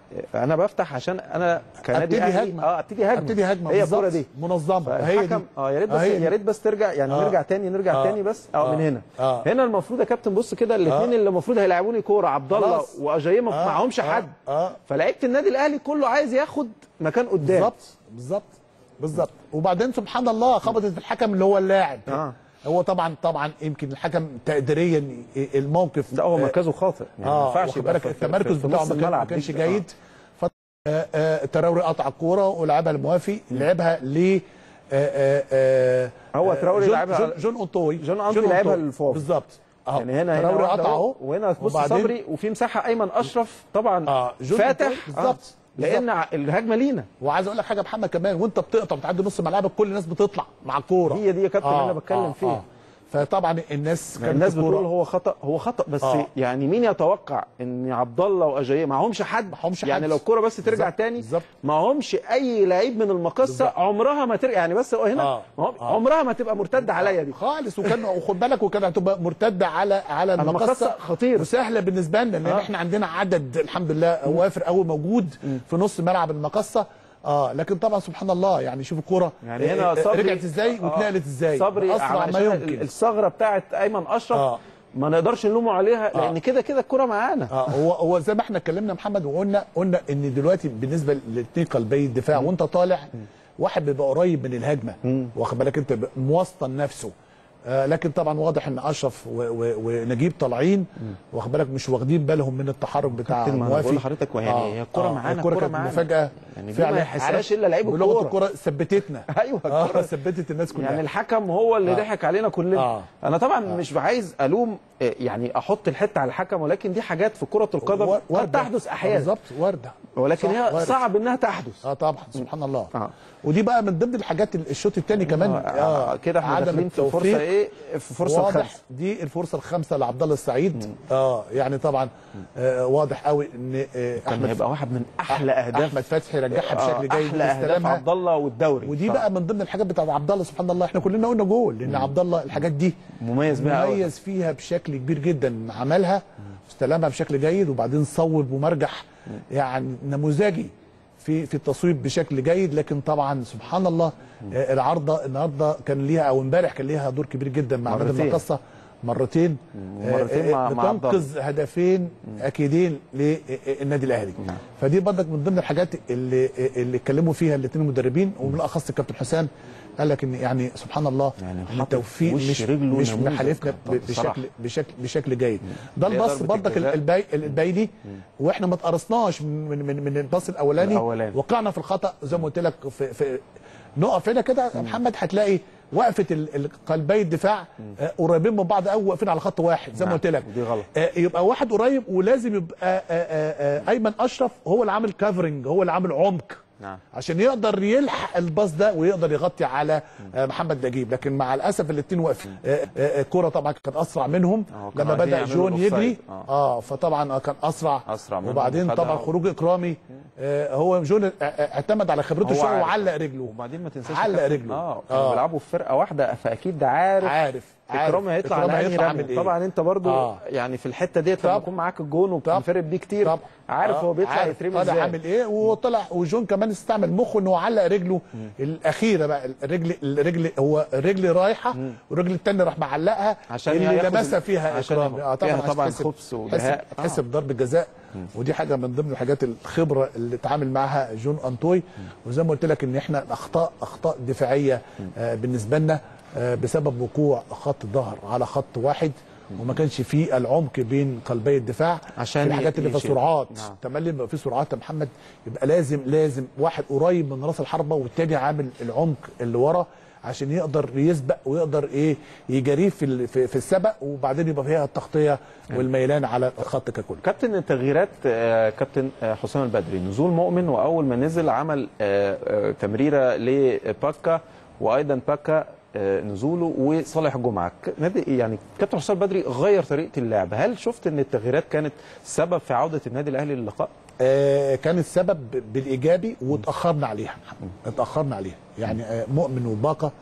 انا بفتح عشان انا كنادي ابتدي اهلي هجمه اه ابتدي هجمه ابتدي هجمه هي بالظبط. الكوره دي منظمه هي دي فالحكم اه يا ريت بس هي دي. يا ريت بس ترجع يعني آه. نرجع تاني نرجع آه. تاني بس اه آه. من هنا آه. هنا المفروض يا كابتن بص كده الاثنين آه. اللي المفروض هيلعبوا لي كوره عبد الله خلاص. واجاييه ما آه. معهمش آه. حد آه. فلعيبه النادي الاهلي كله عايز ياخد مكان قدام بالظبط بالظبط بالظبط وبعدين سبحان الله خبطت في الحكم اللي هو اللاعب آه. هو طبعا طبعا يمكن الحكم تقديريا الموقف ده هو آه، مركزه خاطئ يعني ما اه ينفعش واخد يبقى بالك في- في- التمركز في بتاعه نص ما كان- ما الملعب كانش دي. جيد ف آه، آه، تراوري قطع الكوره ولعبها الموافي لعبها ل آه، آه، آه، هو تراوري جون- لعبها جون, على- جون انطوي جون أنطوي لعبها للفوق. بالظبط أهو. يعني هنا هنا تراوري واحدة قطع أهو، اهو وهنا بص وبعدين- صبري وفي مساحه ايمن اشرف طبعا آه، جون فاتح أنطوي، بالظبط. لان ع- الهجمه لينا وعايز اقول لك حاجه يا محمد كمان وانت بتقطع بتعدي نص ملعبك كل الناس بتطلع مع الكوره هي دي يا كابتن اللي انا بتكلم فيها. فطبعا الناس كانت الناس الكورة- بتقول هو خطا هو خطا بس آه. يعني مين يتوقع ان عبد الله واجاييه معهمش حد معهمش يعني حد. لو الكوره بس ترجع بالظبط، تاني بالظبط. معهمش اي لعيب من المقصه بالظبط. عمرها ما ترجع يعني بس هو هنا آه. ما هو- آه. عمرها ما تبقى مرتده عليا دي خالص وكان وخد بالك وكان هتبقى مرتده على على المقصة المقصه خطير. وسهله بالنسبه لنا لان آه. احنا عندنا عدد الحمد لله وافر قوي موجود في نص ملعب المقصه اه لكن طبعا سبحان الله يعني شوف الكوره يعني آه، هنا آه، صبري رجعت ازاي آه. واتنقلت ازاي صبري اسرع ما علشان يمكن الثغره بتاعت ايمن اشرف آه. ما نقدرش نلومه عليها لان كده كده الكوره معانا اه هو هو زي ما احنا اتكلمنا محمد وقلنا قلنا ان دلوقتي بالنسبه لاثنين قلبي الدفاع وانت طالع واحد بيبقى قريب من الهجمه واخد بالك انت ب- موسطن نفسه آه لكن طبعا واضح ان اشرف و- و- ونجيب طالعين واخد بالك مش واخدين بالهم من التحرك بتاع كابتن، ما أنا موافي بقول لحضرتك ويعني هي الكرة معانا، الكوره الكرة كانت معانا. مفاجاه يعني دي ما يحسهاش إلا لعيب بلغه الكورة. الكوره ثبتتنا أيوة، اه الكرة- ثبتت الناس كلها يعني الحكم هو اللي آه. ضحك علينا كلنا آه. انا طبعا مش عايز الوم آه، يعني احط الحته على الحكم ولكن دي حاجات في كره القدم ور- قد تحدث احيانا بالظبط وارده ولكن صح، هي وارد. صعب انها تحدث اه طبعا سبحان الله آه. ودي بقى من ضمن الحاجات الشوط الثاني كمان آه، كده احنا عدم داخلين في التوفيق. فرصه ايه في فرصه واضح الخامسه دي الفرصه الخامسه لعبد الله السعيد اه يعني طبعا آه واضح قوي ان آه كان احمد هيبقى واحد من احلى اهداف احمد فتحي رجعها آه، بشكل جيد احلى اهداف واستلمها. عبد الله والدوري ودي طبعاً. بقى من ضمن الحاجات بتاعت عبد الله سبحان الله احنا كلنا قلنا جول لان عبد الله الحاجات دي مميز بيها أوي. مميز فيها بشكل كبير جدا عملها استلمها بشكل جيد وبعدين صوب ومرجح يعني نموذجي في في التصويب بشكل جيد لكن طبعا سبحان الله آه، العارضه النهارده كان ليها او امبارح كان ليها دور كبير جدا مع نادي مرتين. المقصه مرتين ومرتين آه، مع- آه، مع عبد الله. بتنقذ هدفين اكيدين للنادي الاهلي فدي برضك من ضمن الحاجات اللي اللي اتكلموا فيها الاثنين المدربين وبالاخص الكابتن حسام قال لك ان يعني سبحان الله يعني ان حاطط التوفيق وش مش رجله مش نموذج محالفنا طب بصراحة. بشكل بشكل بشكل جيد ده هي الباص ضربة برضك الجزاء. الباي البايني واحنا ما اتقرصناش من من من الباص الاولاني الأولاني. وقعنا في الخطا زي ما قلت لك في, في نقف هنا كده يا محمد هتلاقي وقفه ال- ال- قلبي الدفاع آه، قريبين من بعض قوي واقفين على خط واحد زي ما نعم، قلت لك ودي غلط. آه، يبقى واحد قريب ولازم يبقى آه، آه، آه، ايمن اشرف هو اللي عامل كافرنج هو اللي عامل عمق نعم. عشان يقدر يلحق الباص ده ويقدر يغطي على آه، محمد نجيب لكن مع الاسف الاثنين واقفين آه، آه، الكوره طبعا كانت اسرع منهم آه، كانوا لما عايزين بدا يعملوا جون الأوفسايد. يجري آه. اه فطبعا آه، كان اسرع أسرع منهم وبعدين وخدها طبعا و- خروج اكرامي آه، هو جون آه، آه، اعتمد على خبرته هو شويه عارف. وعلق رجله وبعدين ما تنساش يا علق كابتن، رجله. اه كانوا آه. بيلعبوا في فرقه واحده فاكيد ده عارف عارف عارف. اكرامي هيطلع إكرامي على انهي هيطلع رمي عامل إيه؟ طبعا انت برضو آه. يعني في الحته ديت لما طبعا. يكون معاك الجون وبتنفرد بيه كتير طبعا عارف آه، هو بيطلع عارف يترمي طالع ازاي عامل ايه وطلع وجون كمان استعمل مخه ان هو علق رجله الاخيره بقى الرجل الرجل هو الرجل رايحه والرجل الثاني راح معلقها عشان اللي ياخد- لمسها فيها عشان اكرام ياخد- فيها طبعاً هتحسب- خبث تحسب- ودهاء. آه. تحسب ضربه جزاء ودي حاجه من ضمن الحاجات الخبره اللي اتعامل معاها جون انطوي وزي ما قلت لك ان احنا الاخطاء اخطاء دفاعيه آه، بالنسبه لنا آه، بسبب وقوع خط ظهر على خط واحد وما كانش فيه العمق بين قلبي الدفاع عشان في الحاجات اللي فيها يشيل. سرعات نعم. تملي بيبقى في سرعات يا محمد يبقى لازم لازم واحد قريب من راس الحربه والتاني عامل العمق اللي ورا عشان يقدر يسبق ويقدر ايه يجاريه في ال- في, في السبق وبعدين يبقى فيها التغطيه والميلان على الخط ككل كابتن التغييرات آه، كابتن آه، حسام البدري نزول مؤمن واول ما نزل عمل آه، آه، تمريره لباكا وايضا باكا آه، نزوله وصالح جمعه ك- نادي يعني كابتن حسام البدري غير طريقه اللعب هل شفت ان التغييرات كانت سبب في عوده النادي الاهلي للقاء آه كان السبب بالايجابي واتاخرنا عليها محمد اتاخرنا عليها يعني آه مؤمن وباقه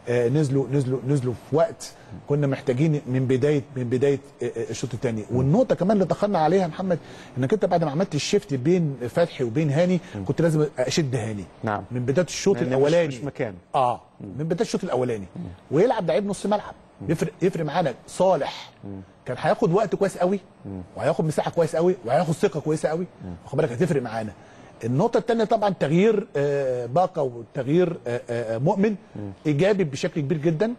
آه، نزلوا نزلوا نزلوا في وقت كنا محتاجين من بدايه من بدايه آه، آه، الشوط الثاني والنقطه كمان اللي دخلنا عليها يا محمد انك انت بعد ما عملت الشيفت بين فتحي وبين هاني كنت لازم اشد هاني نعم. من بدايه الشوط لأن مش- الاولاني مش مكانه. اه من بدايه الشوط الاولاني ويلعب لعيب نص ملعب يفرق يفرق معانا صالح كان هياخد وقت كويس قوي وهياخد مساحه كويس قوي وهياخد ثقه كويسه قوي واخد بالك هتفرق معانا النقطة الثانية طبعا تغيير آه، باقة وتغيير آه، آه، مؤمن إيجابي بشكل كبير جدا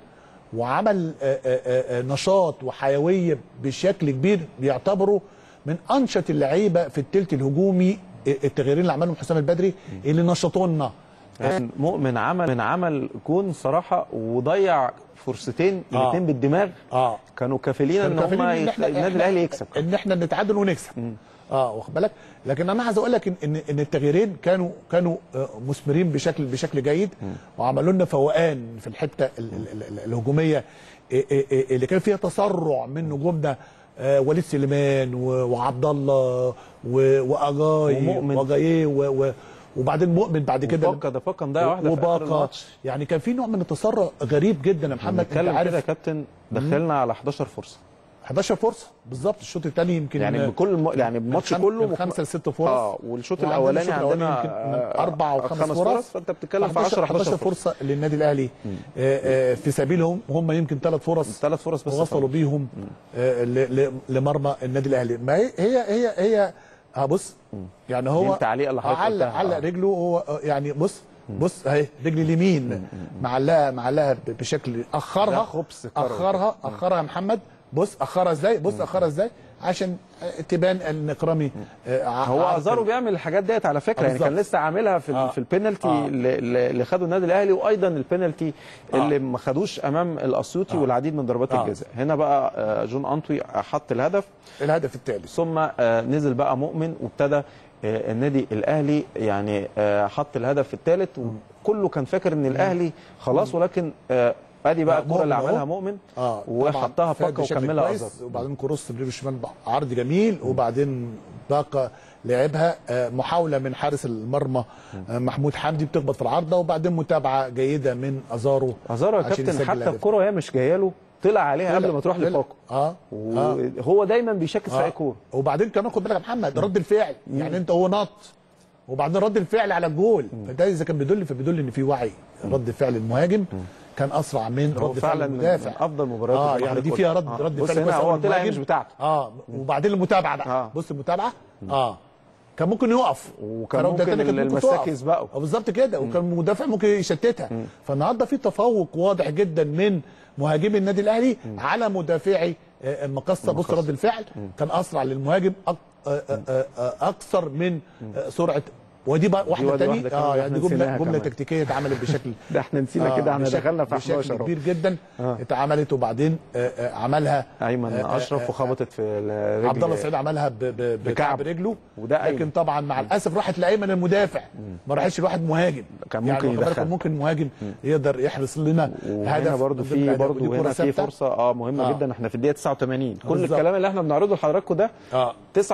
وعمل آه، آه، آه، نشاط وحيوية بشكل كبير بيعتبره من أنشط اللعيبة في التلت الهجومي آه، التغييرين اللي عملهم حسام البدري اللي نشطونا يعني مؤمن عمل من عمل جون صراحه وضيع فرصتين آه. الاثنين بالدماغ اه كانوا كافلين ان كانوا هم كافلين إن يخ- إحنا- النادي إحنا- الاهلي يكسب ان احنا نتعادل ونكسب اه واخد بالك لكن انا عايز اقول لك ان ان, إن التغييرين كانوا كانوا آه، مثمرين بشكل بشكل جيد وعملوا لنا فوقان في الحته ال- ال- ال- ال- الهجوميه إيه إيه إيه اللي كان فيها تسرع من نجومنا آه، وليد سليمان و- وعبد الله و- واجاي ومؤمن. واجاي و- و- وبعدين مؤمن بعد كده وباكا ده باكا مضيع واحده في اخر وباقة الماتش يعني كان في نوع من التسرع غريب جدا يا محمد انت نتكلم كده يا عارف كابتن دخلنا على 11 فرصه 11 فرصه بالظبط الشوط الثاني يمكن يعني بكل الم... يعني الماتش خم- كله من خمسه لست فرص اه والشوط وعندنا الاولاني الشوط الأولاني عندنا يمكن من آه، اربع او خمس فرص فانت بتتكلم في 10 11 فرصه فرصه للنادي الاهلي آه، آه، في سبيلهم هم يمكن ثلاث فرص ثلاث فرص بس وصلوا بيهم آه، ل- ل- لمرمى النادي الاهلي ما هي هي هي هي اه بص يعني دي هو التعليقة اللي حضرتك علق قلتها. علق آه. رجله هو آه، يعني بص بص اهي رجل اليمين معلقها معلقها ب- بشكل ده اخرها خبز كروي. اخرها اخرها يا محمد بص اخرها ازاي بص اخرها ازاي عشان آه، تبان ان اكرامي آه، ع- هو عارف ازارو بيعمل الحاجات ديت على فكره آه، يعني كان بالظبط. لسه عاملها في آه. في البينالتي آه. اللي- اللي اللي خده النادي الاهلي وايضا البينالتي اللي ما خدوش امام الاسيوطي والعديد من ضربات آه. الجزاء هنا بقى آه، جون انطوي حط الهدف الهدف الثالث ثم آه، نزل بقى مؤمن وابتدى آه، النادي الاهلي يعني آه، حط الهدف الثالث وكله كان فاكر ان الاهلي خلاص ولكن آه، ادي بقى لا، الكره اللي مؤمن عملها أهو. مؤمن اه وحطها طبعاً فاد باكا بشكل وكملها كويس، ازارو وبعدين كروس برجله الشمال عرض جميل وبعدين باقا لعبها آه، محاوله من حارس المرمى آه، محمود حمدي بتخبط في العارضه وبعدين متابعه جيده من ازارو ازارو يا عشان كابتن يسجل حتى الهدف. الكره وهي مش جايه له طلع عليها قبل ما تروح طلع. لباكا اه اه وهو دايما بيشكل في اي آه. كوره وبعدين كمان خد بالك يا محمد رد الفعل يعني انت هو نط وبعدين رد الفعل على الجول فده اذا كان بيدل فبيدل ان في وعي رد فعل المهاجم كان اسرع من هو رد فعل فعلا من المدافع من افضل مباريات اه اللي يعني حضرتك دي قلت. فيها رد آه. رد بص فعل هنا كويس هو أوي طلع هي المهاجم. مش بتاعته اه وبعدين المتابعه بقى آه. بص المتابعه اه كان ممكن يقف وكان فرد ممكن تاني كان المساك تقف. يسبقه. اه بالظبط كده وكان المدافع ممكن يشتتها فالنهارده في تفوق واضح جدا من مهاجمي النادي الاهلي على مدافعي آه، المقصه بص رد الفعل كان اسرع للمهاجم أك- آه، آه، آه، اكثر من آه، سرعه ودي بقى واحده ودي تاني واحدة كمان اه احنا يعني دي جمله نسيناها جمله كمان. تكتيكيه اتعملت بشكل ده احنا نسينا آه، كده احنا بشكل- دخلنا في بشكل 11 أهو. كبير جدا آه. اتعملت وبعدين آه، آه، عملها ايمن آه، آه، اشرف آه، وخبطت في الرجل عبد الله سعيد عملها ب- ب- بكعب بكعب. رجله وده أيمن. لكن طبعا مع الاسف راحت لايمن المدافع ما راحتش لواحد مهاجم كان يعني ممكن واخد بالك يدخل. ممكن مهاجم يقدر يحرز لنا وهنا هدف برضو من ضمن في الأهداف. برضو ودي كرة هنا في ثابتة. فرصه اه مهمه آه. جدا احنا في الدقيقه 89 كل بالظبط. الكلام اللي احنا بنعرضه لحضراتكم ده اه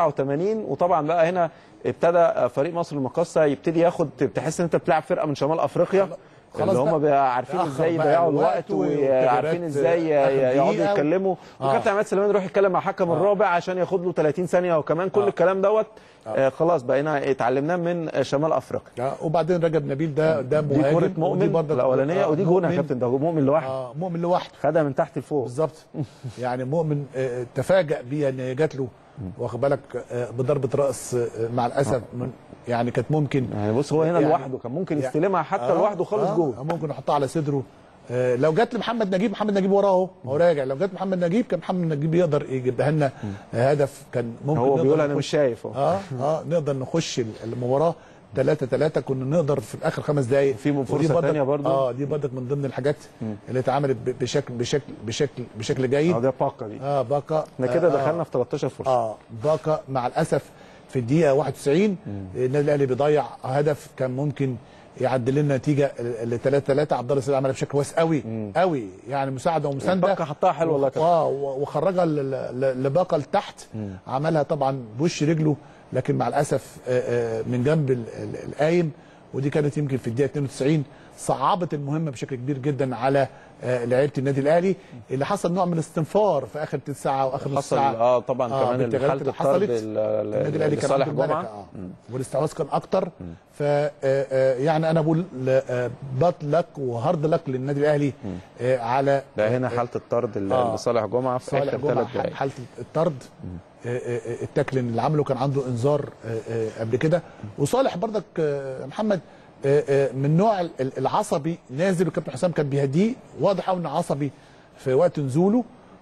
89 وطبعا بقى هنا ابتدى فريق مصر المقاصه يبتدي ياخد تحس ان انت بتلعب فرقه من شمال افريقيا خلاص اللي هم بقى. بقى عارفين تأخر ازاي بقى يضيعوا الوقت الوقت وتغييرات وعارفين ازاي آخر يقعدوا دقيقة. يتكلموا آه. وكابتن عماد سليمان يروح يتكلم مع حكم الرابع عشان ياخد له 30 ثانيه وكمان كل الكلام دوت آه خلاص بقينا اتعلمناه من شمال افريقيا آه، وبعدين رجب نبيل ده ده دي مهاجم كره ودي مؤمن برضك- الاولانيه آه، ودي جون يا مؤمن. كابتن ده مؤمن لوحده اه مؤمن لوحده خدها من تحت لفوق بالظبط يعني مؤمن آه، تفاجأ بيها ان هي جات له واخد بالك آه، بضربه راس آه، مع الاسف من يعني كانت ممكن يعني بص هو هنا يعني- لوحده كان ممكن يعني- يستلمها حتى آه، لوحده خالص آه، جول ممكن يحطها على صدره آه، لو جت لمحمد نجيب محمد نجيب وراه اهو هو راجع لو جت محمد نجيب كان محمد نجيب يقدر يجيبها لنا آه، هدف كان ممكن هو نقدر بيقول انا نخش- مش شايف اهو اه اه نقدر نخش المباراه 3 3 كنا نقدر في اخر خمس دقائق في فرصة ودي برضك- تانية برضو. اه دي برضك من ضمن الحاجات اللي اتعملت ب- بشكل بشكل بشكل بشكل جيد اه ده باكا دي اه باكا احنا كده آه، دخلنا في 13 فرصه اه باكا مع الاسف في الدقيقه 91 النادي الاهلي بيضيع هدف كان ممكن يعدل لنا النتيجه ل 3 3 عبد الله السيد عملها بشكل كويس قوي قوي يعني مساعده ومسانده باكا حطها حلو والله يا كابتن. اه و- وخرجها ل- ل- لباقه لتحت عملها طبعا بوش رجله لكن مع الاسف آه، آه، من جنب ال- ال- القايم ودي كانت يمكن في الدقيقه 92 صعبت المهمه بشكل كبير جدا على آه، لعيبه النادي الاهلي اللي حصل نوع من الاستنفار في اخر تلت ساعه واخر نص حصل ساعه اه طبعا آه، كمان بالتغييرات حاله اللي الطرد حصلت. ال- ال- النادي الاهلي كان لصالح عنده جمعه الملكة، آه. والاستحواذ كان اكتر ف آه، آه، يعني انا بقول بات لك وهارد لك للنادي الاهلي آه، على ده هنا حاله الطرد ال- آه. لصالح جمعه في صالح اخر جمعه ثلاث ح- دقائق حاله الطرد آه، آه، آه، التاكل اللي عمله كان عنده انذار آه، آه، قبل كده وصالح برضك آه، محمد آه، آه، من نوع ال- ال- العصبي نازل والكابتن حسام كان بيهديه واضح قوي انه عصبي في وقت نزوله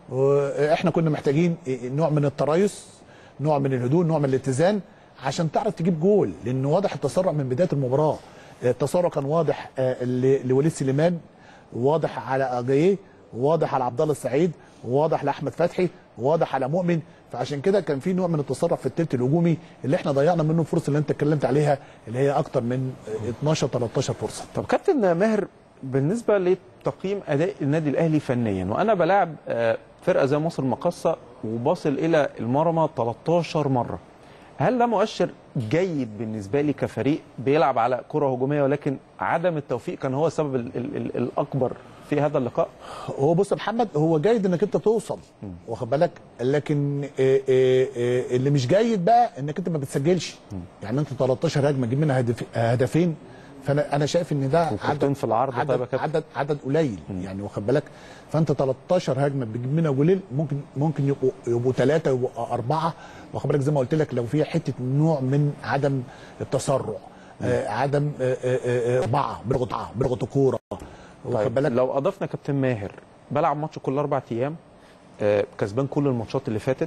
واحنا كنا محتاجين نوع من التريث نوع من الهدوء نوع من الاتزان عشان تعرف تجيب جول لان واضح التسرع من بدايه المباراه التسرع كان واضح آه، ل- لوليد سليمان واضح على اجاييه واضح على عبد الله السعيد واضح لاحمد فتحي واضح على مؤمن فعشان كده كان في نوع من التسرع في التلت الهجومي اللي احنا ضيعنا منه الفرصه اللي انت اتكلمت عليها اللي هي اكتر من آه، 12 13 فرصه طب كابتن ماهر بالنسبه لتقييم اداء النادي الاهلي فنيا وانا بلاعب آه، فرقه زي مصر المقاصه وباصل الى المرمى 13 مره هل ده مؤشر جيد بالنسبه لي كفريق بيلعب على كره هجوميه ولكن عدم التوفيق كان هو السبب ال ال ال الاكبر في هذا اللقاء هو بص يا محمد هو جيد انك انت توصل واخد بالك لكن آه، آه، آه، اللي مش جيد بقى انك انت ما بتسجلش يعني انت 13 هجمه تجيب منها هدف- هدفين فانا انا شايف ان ده وكورتين في العرض عدد طيب يا كابتن. عدد عدد قليل يعني واخد بالك فانت 13 هجمه بتجيب منها جولين ممكن ممكن يبقوا يبقوا ثلاثه يبقوا اربعه واخد بالك زي ما قلت لك لو في حته نوع من عدم التسرع آه عدم آه آه آه اربعه بيضغط بيضغط الكوره واخد طيب بالك لو اضفنا كابتن ماهر بلعب ماتش كل اربع ايام آه، كسبان كل الماتشات اللي فاتت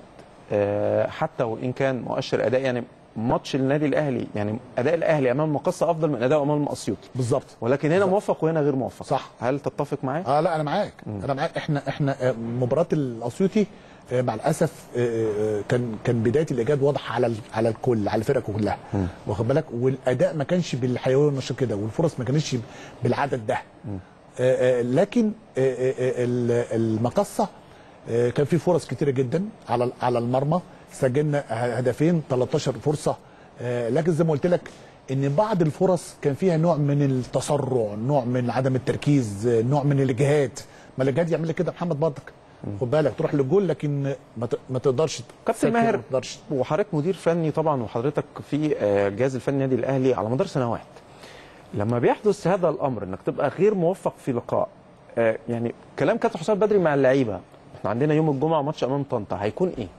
آه، حتى وان كان مؤشر اداء يعني ماتش النادي الاهلي يعني اداء الاهلي امام مقصه افضل من اداء امام اسيوطي بالظبط ولكن هنا موفق وهنا غير موفق صح. هل تتفق معايا اه لا انا معاك انا معاك احنا احنا آه، مباراه الاسيوطي آه، مع الاسف آه، آه، كان كان بدايه الايجاد واضحه على ال- على الكل على الفرقه كلها واخد بالك والاداء ما كانش بالحيويه والنشاط كده والفرص ما كانتش بالعدد ده آه، آه، لكن آه، آه، آه، ال- المقصه آه، كان في فرص كتيره جدا على على المرمى سجلنا ه- هدفين 13 فرصه آه، لكن زي ما قلت لك ان بعض الفرص كان فيها نوع من التسرع نوع من عدم التركيز آه، نوع من الاجهاد ما الاجهاد يعمل لك كده محمد برضك خد بالك تروح للجول لكن ما ت- ما تقدرش كابتن تسكر، ماهر ما تقدرش وحضرتك مدير فني طبعا وحضرتك في آه، الجهاز الفني النادي الاهلي على مدار سنوات لما بيحدث هذا الامر انك تبقى غير موفق في لقاء آه، يعني كلام كابتن حسام بدري مع اللعيبه احنا عندنا يوم الجمعه ماتش امام طنطا هيكون ايه؟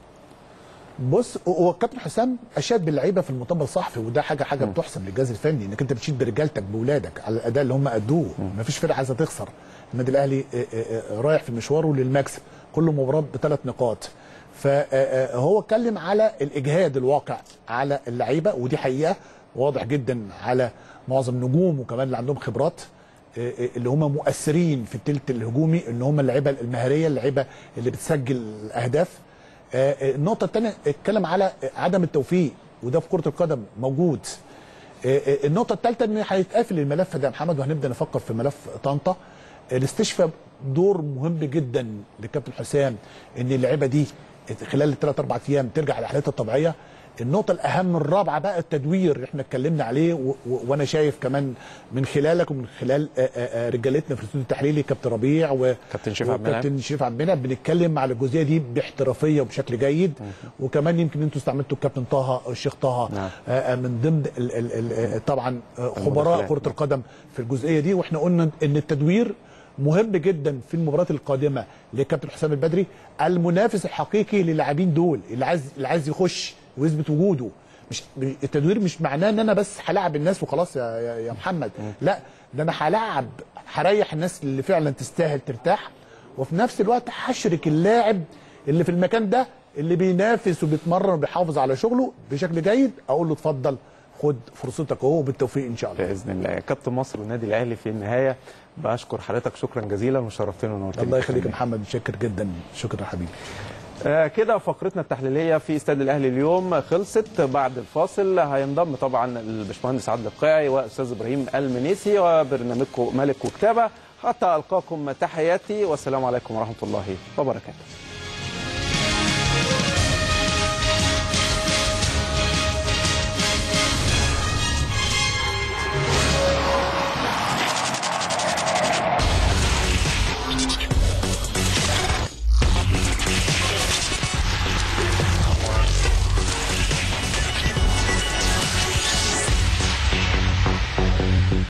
بص هو الكابتن حسام اشاد باللعيبه في المؤتمر الصحفي وده حاجه حاجه بتحسب للجهاز الفني انك انت بتشيد برجالتك باولادك على الاداء اللي هم ادوه مفيش فرقه عايزه تخسر النادي الاهلي آه، آه، آه، رايح في مشواره للمكسب كل مباراه بثلاث نقاط فهو اتكلم على الاجهاد الواقع على اللعيبه ودي حقيقه واضح جدا على معظم نجوم وكمان اللي عندهم خبرات آه، آه، اللي هم مؤثرين في التلت الهجومي ان هم اللعيبه المهاريه اللعيبه اللي بتسجل اهداف آه، آه، النقطة الثانية اتكلم على آه، عدم التوفيق وده في كرة القدم موجود آه، آه، النقطة الثالثة ان هيتقفل الملف ده يا محمد وهنبدأ نفكر في ملف طنطا آه، الاستشفاء دور مهم جدا لكابتن حسام ان اللعيبة دي خلال الثلاث اربع ايام ترجع لحالتها الطبيعية النقطة الأهم الرابعة بقى التدوير اللي احنا اتكلمنا عليه و- و- وأنا شايف كمان من خلالك ومن خلال آه، آه، آه، رجالتنا في الاستوديو التحليلي كابتن ربيع و كابتن شريف عبد المنعم. وكابتن شريف عبد المنعم بنتكلم على الجزئيه دي باحترافيه وبشكل جيد وكمان يمكن انتوا استعملتوا الكابتن طه الشيخ طه نعم. آه، آه، من ضمن ال ال ال طبعا آه، خبراء المداخلات. كره القدم في الجزئيه دي واحنا قلنا ان التدوير مهم جدا في المباريات القادمه لكابتن حسام البدري المنافس الحقيقي للاعبين دول اللي عايز اللي عايز يخش ويثبت وجوده مش التدوير مش معناه ان انا بس هلاعب الناس وخلاص يا, يا, يا محمد لا ده انا هلاعب هريح الناس اللي فعلا تستاهل ترتاح وفي نفس الوقت هشرك اللاعب اللي في المكان ده اللي بينافس وبيتمرن وبيحافظ على شغله بشكل جيد اقول له اتفضل خد فرصتك اهو وبالتوفيق ان شاء الله باذن الله كابتن مصر والنادي الاهلي في النهايه بشكر حضرتك شكرا جزيلا وشرفتنا ونورتنا الله يخليك يا محمد متشكر جدا شكرا يا حبيبي آه، كده فقرتنا التحليليه في استاد الاهلي اليوم خلصت بعد الفاصل هينضم طبعا الباشمهندس عادل القيعي واستاذ ابراهيم المنيسي وبرنامجكم ملك وكتابه حتى القاكم تحياتي والسلام عليكم ورحمه الله وبركاته